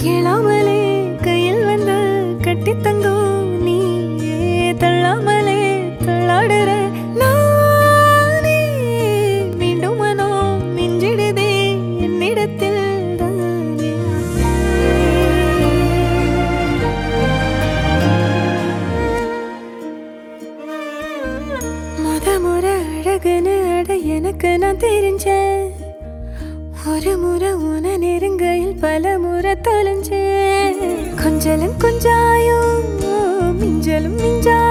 கேளாமலே கையில் வந்து கட்டி தங்கும் நீ தள்ளாமலே தள்ளாடுற நானே மீண்டும் மனம் மிஞ்சிடுதே என்னிடத்தில் தானே முத முறை அழகுன்னு அட எனக்கு நான் தெரிஞ்சேன் ஒரு முறை உன நெருங்கையில் பல முறை தொலைஞ்சேன் கொஞ்சலும் கொஞ்சாயும் மிஞ்சலும் மிஞ்சா